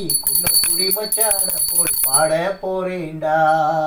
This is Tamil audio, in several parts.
குன்ன குடி மச்சான போல் பாட போறேன்டா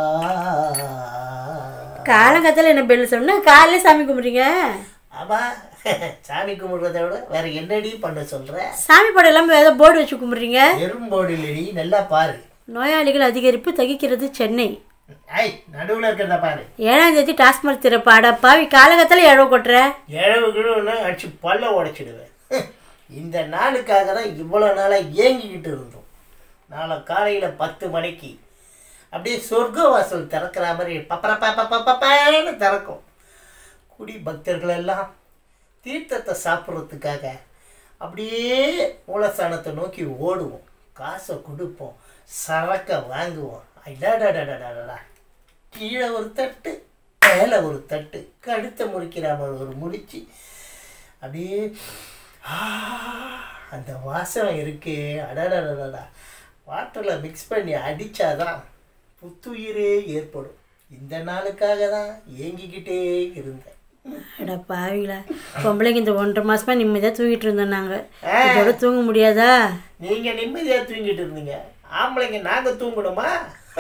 காலங்கத்தில் என்ன பெல் சொன்னா காலையில சாமி கும்பிட்றீங்க ஆமா சாமி கும்பிடுறத விட வேற என்னடி பண்ண சொல்ற சாமி படம் எல்லாம் ஏதோ போர்டு வச்சு கும்பிட்றீங்க எறும்போடு இல்லடி நல்லா பாரு நோயாளிகள் அதிகரிப்பு தகிக்கிறது சென்னை ஐய் நடுவுல இருக்கிறத பாரு ஏழாம் தேதி டாஸ்மாக் திறப்பு அட பாவி காலங்கத்தில் இழவு கொட்டுற இழவு கிழவுன்னு அடிச்சு பல்ல உடைச்சிடுவேன் இந்த நாளுக்காக தான் இவ்வளோ நாளாக ஏங்கிக்கிட்டு இருந்தோம் நாளை காலையில் பத்து மணிக்கு அப்படியே சொர்க்க வாசல் திறக்கிற மாதிரி பப்பரப்பான்னு திறக்கும் குடி பக்தர்கள் எல்லாம் தீர்த்தத்தை சாப்பிட்றதுக்காக அப்படியே மூலஸ்தானத்தை நோக்கி ஓடுவோம் காசை கொடுப்போம் சரக்கை வாங்குவோம் அடாடாடாடாடா கீழே ஒரு தட்டு மேலே ஒரு தட்டு கழுத்தை முறிக்கிற மாதிரி ஒரு முடிச்சு அப்படியே ஆ, அந்த வாசம் இருக்கே அடடடடா வாட்டரில் மிக்ஸ் பண்ணி அடித்தாதான் புத்துயிரே ஏற்படும் இந்த நாளுக்காக தான் ஏங்கிக்கிட்டே இருந்தேன் அட பாவிங்களா பொம்பளைங்க இந்த ஒன்றரை மாசமா நிம்மதியாக தூங்கிட்டு இருந்தோம் நாங்கள் இதோட தூங்க முடியாதா நீங்கள் நிம்மதியாக தூங்கிட்டு இருந்தீங்க ஆம்பளைங்க நாங்கள் தூங்கணுமா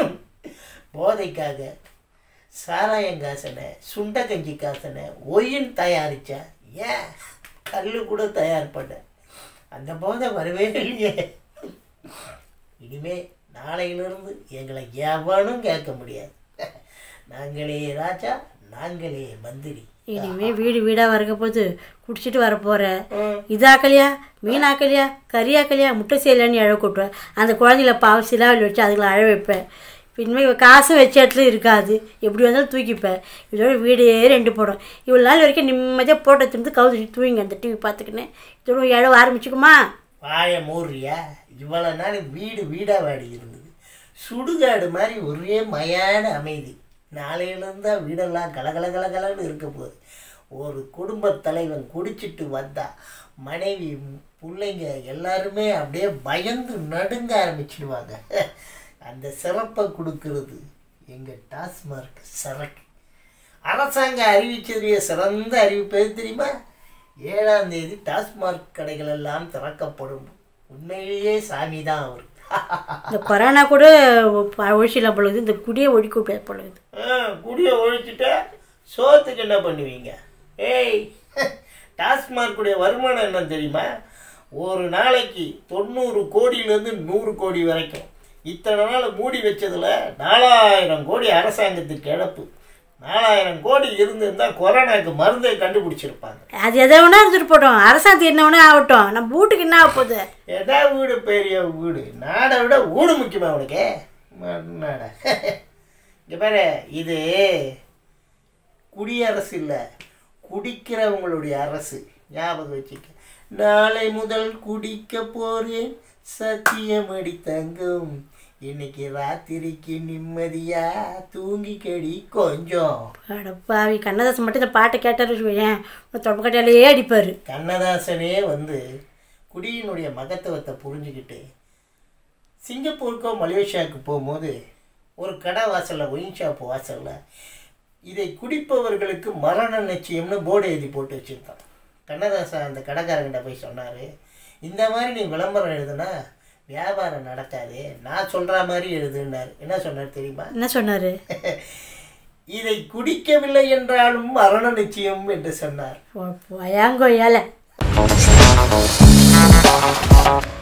போதைக்காக சாராயம் காசனை சுண்ட கஞ்சி காசனை ஒயின் தயாரித்தேன் ஏன் கல் கூட தயார் பண்ணேன் அந்த போதை வரவே இல்லையே இனிமே நாளையிலிருந்து எங்களை எவனும் கேட்க முடியாது நாங்களே ராஜா நாங்களே மந்திரி இனிமே வீடு வீடாக வரக்க போது குடிச்சிட்டு வர போற இதாக்கலையா மீனாக்கலையா கறியாக்கலையா முட்டை செய்யலான்னு அழ கொட்டுவேன் அந்த குழந்தைங்கள பாவம் சிலாவில் வச்சு அதுங்களை அழ வைப்பேன் இனிமேல் காசு வச்ச இடத்துல இருக்காது எப்படி வந்தாலும் தூக்கிப்பேன் இதோட வீடே ரெண்டு போடும் இவ்வளோ நாள் வரைக்கும் நிம்மதியாக போட்டோ திருந்து கவுத்து தூங்கிங்க அந்த டிவி பார்த்துக்கின்னு இதோட இழவ ஆரம்பிச்சுக்குமா வாயை மூடுறியா இவ்வளோ நாள் வீடு வீடாக வாடி இருந்தது சுடுகாடு மாதிரி ஒரே மயான அமைதி நாளையிலேருந்து தான் வீடெல்லாம் கலகல கலகலன்னு இருக்க போகுது ஒரு குடும்பத் தலைவன் குடிச்சிட்டு வந்தா மனைவி பிள்ளைங்க எல்லாருமே அப்படியே பயந்து நடுங்க ஆரம்பிச்சிடுவாங்க அந்த சிறப்பை கொடுக்கறது எங்கள் டாஸ்மார்க் சரக்கு அரசாங்கம் அறிவிச்சதுடைய சிறந்த அறிவிப்பு எது தெரியுமா ஏழாம் தேதி டாஸ்மார்க் கடைகள் எல்லாம் திறக்கப்படும் உண்மையிலேயே சாமி தான் அவர் இந்த கொரோனா கூட ஒழிச்சிடலாம் பொழுது இந்த குடியை ஒழிக்க விட்டாது பொழுது குடியை ஒழிச்சுட்டா சோத்துக்கு என்ன பண்ணுவீங்க ஏய் டாஸ்மார்க்குடைய வருமானம் என்னன்னு தெரியுமா ஒரு நாளைக்கு தொண்ணூறு கோடியிலேருந்து நூறு கோடி வரைக்கும் இத்தனை நாள் மூடி வச்சதுல நாலாயிரம் கோடி அரசாங்கத்துக்கு இழப்பு நாலாயிரம் கோடி இருந்திருந்தா கொரோனாக்கு மருந்தை கண்டுபிடிச்சிருப்பாங்க அது எதை வேணா இருந்துட்டு போட்டோம் அரசாங்கத்துக்கு என்ன வேணா ஆகட்டும் நம்ம வீட்டுக்கு என்ன ஆக போகுது எதா வீடு பெரிய வீடு நாடை விட வீடு முக்கியமா உனக்கு நாட இங்க பாரு இது குடியரசு இல்லை குடிக்கிறவங்களுடைய அரசு ஞாபகம் வச்சுக்க நாளை முதல் குடிக்க போறேன் சத்தியமடி தங்கம் இன்னைக்கு ராத்திரிக்கு நிம்மதியா தூங்கிக்கடி கொஞ்சம் அடப்பாவி கண்ணதாசன் மட்டும் இந்த பாட்டை கேட்டாரு வச்சுக்கோயேன் தொடப்பக்கட்டையிலேயே அடிப்பார் கண்ணதாசனே வந்து குடியினுடைய மகத்துவத்தை புரிஞ்சுக்கிட்டு சிங்கப்பூருக்கோ மலேசியாவுக்கு போகும்போது ஒரு கடை வாசலில் ஒயின் ஷாப் வாசலில் இதை குடிப்பவர்களுக்கு மரண நிச்சயம்னு போர்டு எழுதி போட்டு வச்சுருந்தான் கண்ணதாசன் அந்த கடைக்காரங்கிட்ட போய் சொன்னார் இந்த மாதிரி நீ விளம்பரம் எழுதுனா வியாபாரம் நடக்காது நான் சொல்கிற மாதிரி எழுதுன்னாரு என்ன சொன்னார் தெரியுமா என்ன சொன்னார் இதை குடிக்கவில்லை என்றாலும் மரண நிச்சயம் என்று சொன்னார் போயாங்கோ ஏலை